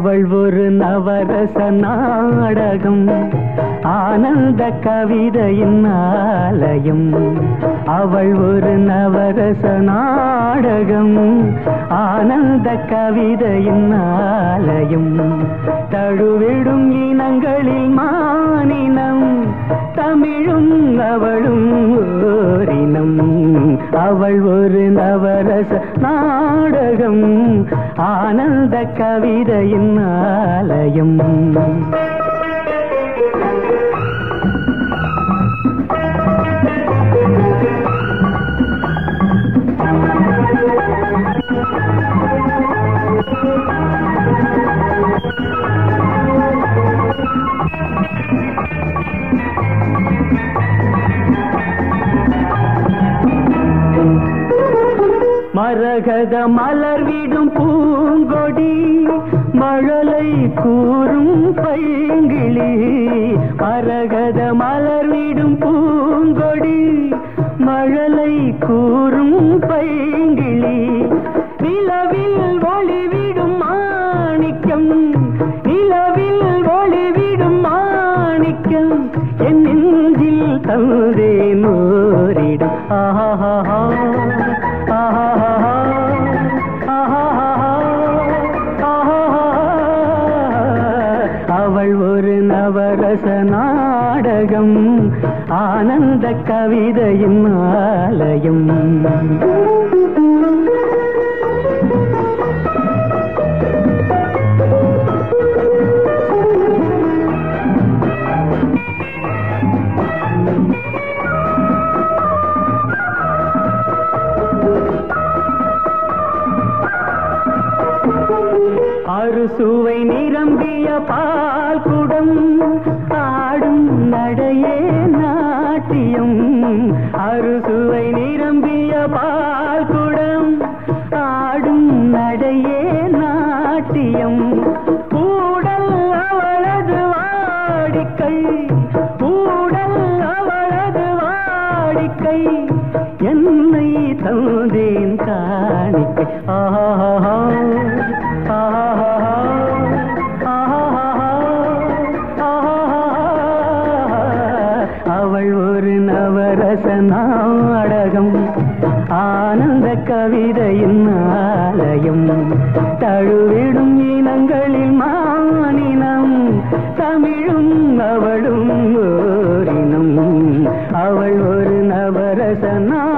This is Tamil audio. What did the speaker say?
அவள் ஒரு நவரச நாடகம் ஆனந்த கவிதையின் ஆலயம் அவள் ஒரு நவரச நாடகம் ஆனந்த கவிதையின் ஆலயம் தழுவிடும் இனங்களில் மானினம் தமிழும் அவளும் ஓரினம் அவள் ஒரு நவரச நாடகம் ஆனந்த கவிதையின் ஆலயம் மரகத மலர்விடும் பூங்கொடி மழலை கூறும் பைங்கிளி மரகத மலர்விடும் பூங்கொடி மழலை கூறும் பைங்கிளி நிலவில் ஒளிவிடும் மாணிக்கம் நிலவில் ஒளிவிடும் மாணிக்கம் என் நெஞ்சில் தந்தேன் ஓரிடும் ஆஹா அவள் ஒரு நவரச நாடகம் ஆனந்த கவிதையின் ஆலயம் அறுசுவை நிரம்பிய பால் குடம் ஆடும் நடையே நாட்டியம் அறுசுவை நிரம்பிய பால் குடம் ஆடும் நடையே நாட்டியம் கூடல் அவளது வாடிக்கை கூடல் அவளது வாடிக்கை என்னை தந்தேன் காணிக்கை ஆஹா அவள் ஒரு நவரச நாடகம் ஆனந்த கவிதையின் ஆலயம் தழுவிடும் இனங்களில் மானினம் தமிழும் அவளும் ஓரினம் அவள் ஒரு நவரச நாடகம்